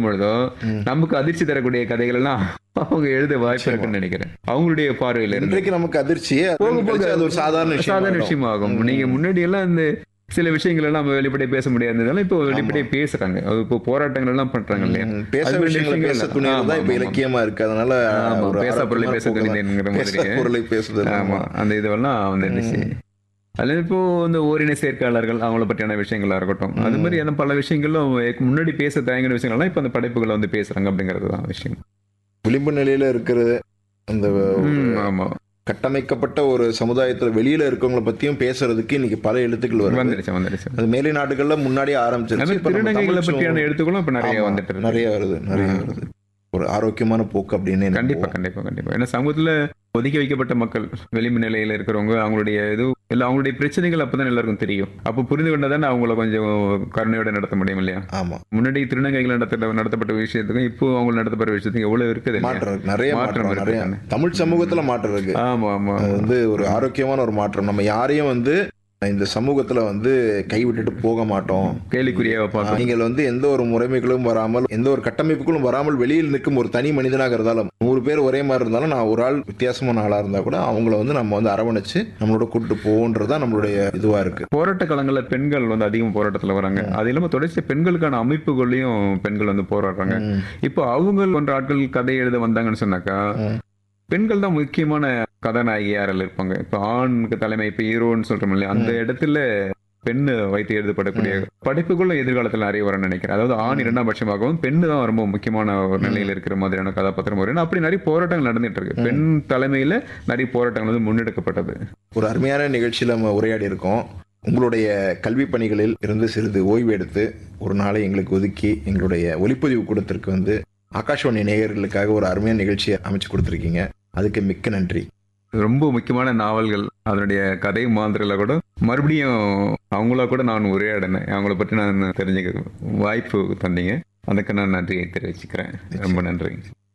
எழுதும் பொழுதோ நமக்கு அதிர்ச்சி தரக்கூடிய கதைகள் எல்லாம் அவங்க எழுத வாய்ப்பு இருக்குன்னு நினைக்கிறேன் அவங்களுடைய பார்வையில இருந்து இன்றைக்கு நமக்கு அதிர்ச்சியே போக போக கழிச்சு அது ஒரு சாதாரண விஷயம் சாதாரண ஆயிடும். விஷயமாகும் நீங்க முன்னாடி எல்லாம் இந்த சில விஷயங்கள் எல்லாம் நம்ம வெளிப்படையா பேச முடியாததால இப்போ வெளிப்படையா பேசுறாங்க அது இப்போ போராட்டங்கள் எல்லாம் பண்றாங்க இல்லையா ம், பேச அது மாதிரி விஷயங்களை பேச விஷயங்கள் துணியது ஆமா, தான் இப்ப ஆமா, இலக்கியமா இருக்கு அதனால ஆமா, ஒரு பேசா பொருளை ஆரோக்கியமான பேச போக்கு தான். துணிந்துங்கிற பேச மாதிரி. பொருளை பேசுதல் ஆமா அந்த இதுவெல்லாம் வந்துடுச்சு அதுல இப்போ இந்த ஓரின சேர்க்கையாளர்கள் அவங்கள பற்றியான விஷயங்களா இருக்கட்டும் அது மாதிரி அந்த பல விஷயங்களும் முன்னாடி பேச தயங்கின விஷயங்கள்லாம் இப்ப அந்த படைப்புகளை வந்து பேசுறாங்க அப்படிங்கிறது தான் விஷயம் விளிம்பு நிலையில இருக்கிறது அந்த ம், ஆமா கட்டமைக்கப்பட்ட ஒரு சமுதாயத்துல வெளியில இருக்கவங்கள பத்தியும் பேசுறதுக்கு இன்னைக்கு பல எழுத்துக்கள் வருது வந்துடுச்சு வந்துடுச்சு அது மேலை நாடுகள்ல முன்னாடியே அது ஆரம்பிச்சிருச்சு மாதிரி இப்ப நம்ம திருநங்கைகளை தமிழ் பற்றியான சமூகம் எழுத்துக்களும் இப்ப நிறைய ஆமா, வந்துட்டு இருக்கு நிறைய வருது நிறைய ஆ. வருது ஒரு ஆரோக்கியமான போக்கு அப்படின்னு எனக்கு கண்டிப்பா கண்டிப்பா கண்டிப்பா ஏன்னா சமூகத்துல ஒதுக்கி வைக்கப்பட்ட மக்கள் வெளிம்பு நிலையில இருக்கிறவங்க அவங்களுடைய இது இல்ல அவங்களுடைய பிரச்சனைகள் அப்பதான் எல்லாருக்கும் தெரியும் அப்ப புரிந்து கொண்டாதானே அவங்கள கொஞ்சம் கருணையோட நடத்த முடியும் இல்லையா ஆமா முன்னாடி திருநங்கைகள் நடத்த நடத்தப்பட்ட விஷயத்துக்கும் இப்போ அவங்க நடத்தப்படுற விஷயத்துக்கும் எவ்வளவு இருக்குது இல்லையா? மாற்றம் இருக்கு நிறைய மாற்றம் மாற்றம் நிறைய இருக்கு. தமிழ் சமூகத்துல மாற்றம் இருக்கு ஆமா ஆமா அது வந்து ஒரு ஆரோக்கியமான ஒரு மாற்றம் நம்ம யாரையும் வந்து இந்த சமூகத்துல வந்து கைவிட்டுட்டு போக மாட்டோம் கேலிக்குரியாவை பார்க்கணும் நீங்கள் வந்து எந்த ஒரு முறைமைகளும் வராமல் எந்த ஒரு கட்டமைப்புகளும் வராமல் வெளியில் நிற்கும் ஒரு தனி மனிதனாக இருந்தாலும் நூறு பேர் ஒரே மாதிரி இருந்தாலும் நான் ஒரு ஆள் வித்தியாசமான ஆளா இருந்தா கூட அவங்கள வந்து நம்ம வந்து அரவணைச்சு நம்மளோட கூட்டு போவோன்றதுதான் நம்மளுடைய இதுவா இருக்கு போராட்ட காலங்களில் பெண்கள் வந்து அதிகம் போராட்டத்துல வராங்க அது இல்லாம தொடர்ச்சி பெண்களுக்கான அமைப்புகளையும் பெண்கள் வந்து போராடுறாங்க ம். இப்போ அவங்க போன்ற ஆட்கள் கதை எழுத வந்தாங்கன்னு சொன்னாக்கா ம். பெண்கள் தான் முக்கியமான கதாநாயகி யாரில் இருப்பாங்க இப்போ ஆணுக்கு தலைமை இப்போ ஹீரோன்னு சொல்றோம் இல்லையா அந்த இடத்துல பெண் வைத்து எழுதப்படக்கூடிய படைப்புகளும் எதிர்காலத்தில் நிறைய வரும்னு நினைக்கிறேன் அதாவது ஆண் இரண்டாம் பட்சமாகவும் பெண்ணு தான் ரொம்ப முக்கியமான ஒரு நிலையில இருக்கிற மாதிரியான கதாபாத்திரம் வரும் ஏன்னா அப்படி நிறைய போராட்டங்கள் நடந்துட்டு இருக்கு பெண் தலைமையில நிறைய போராட்டங்கள் வந்து முன்னெடுக்கப்பட்டது ஒரு அருமையான நிகழ்ச்சியில் நம்ம உரையாடி இருக்கோம் உங்களுடைய கல்வி பணிகளில் இருந்து சிறிது ஓய்வு எடுத்து ஒரு நாளை எங்களுக்கு ஒதுக்கி எங்களுடைய ஒளிப்பதிவு கூடத்திற்கு வந்து ஆகாஷ்வாணி நேயர்களுக்காக ஒரு அருமையான நிகழ்ச்சியை அமைச்சு கொடுத்துருக்கீங்க அதுக்கு மிக்க நன்றி ரொம்ப முக்கியமான நாவல்கள் அதனுடைய கதை மாந்திரில கூட மறுபடியும் அவங்களா கூட நான் உரையாடினேன் அவங்கள பற்றி நான் தெரிஞ்சுக்க வாய்ப்பு தந்தீங்க அதுக்கு நான் நன்றியை தெரிவிச்சுக்கிறேன் ரொம்ப நன்றி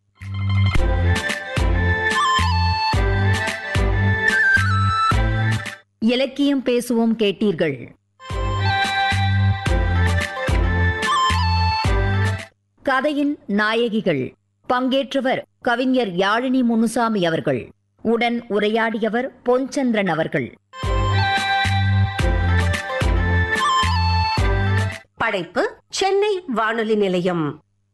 இலக்கியம் பேசுவோம் கேட்டீர்கள் கதையின் நாயகிகள் பங்கேற்றவர் கவிஞர் யாழினி முனுசாமி அவர்கள் உடன் உரையாடியவர் பொன்சந்திரன் அவர்கள் படைப்பு சென்னை வானொலி நிலையம்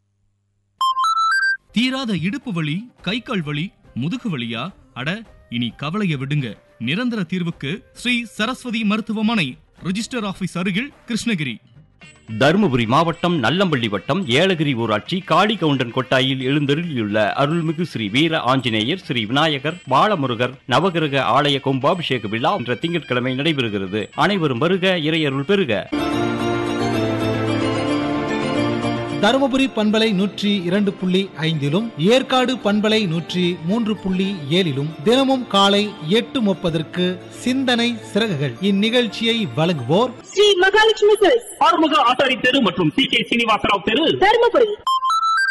தீராத இடுப்பு வலி கை கால் வலி முதுகு வலியா அட இனி கவலைய விடுங்க நிரந்தர தீர்வுக்கு ஸ்ரீ சரஸ்வதி மருத்துவமனை ரிஜிஸ்டர் ஆபீஸ் அருகில் கிருஷ்ணகிரி தருமபுரி மாவட்டம் நல்லம்பள்ளி வட்டம் ஏலகிரி ஊராட்சி காளி கவுண்டன் கொட்டாயில் எழுந்தருளியுள்ள அருள்மிகு ஸ்ரீ வீர ஆஞ்சநேயர் ஸ்ரீ விநாயகர் பாலமுருகர் நவகிரக ஆலய கும்பாபிஷேக விழா என்ற திங்கட்கிழமை நடைபெறுகிறது அனைவரும் வருக இறையருள் பெறுக தருமபுரி பண்பலை நூற்றி இரண்டு புள்ளி ஐந்திலும் ஏற்காடு பண்பலை நூற்றி மூன்று புள்ளி ஏழிலும் தினமும் காலை எட்டு முப்பதற்கு சிந்தனை சிறகுகள் இந்நிகழ்ச்சியை வழங்குவோர் ஸ்ரீ மகாலட்சுமி செல்ஸ் ஆறுமுக ஆசாரி தெரு மற்றும் சி கே சீனிவாசராவ் தெரு தருமபுரி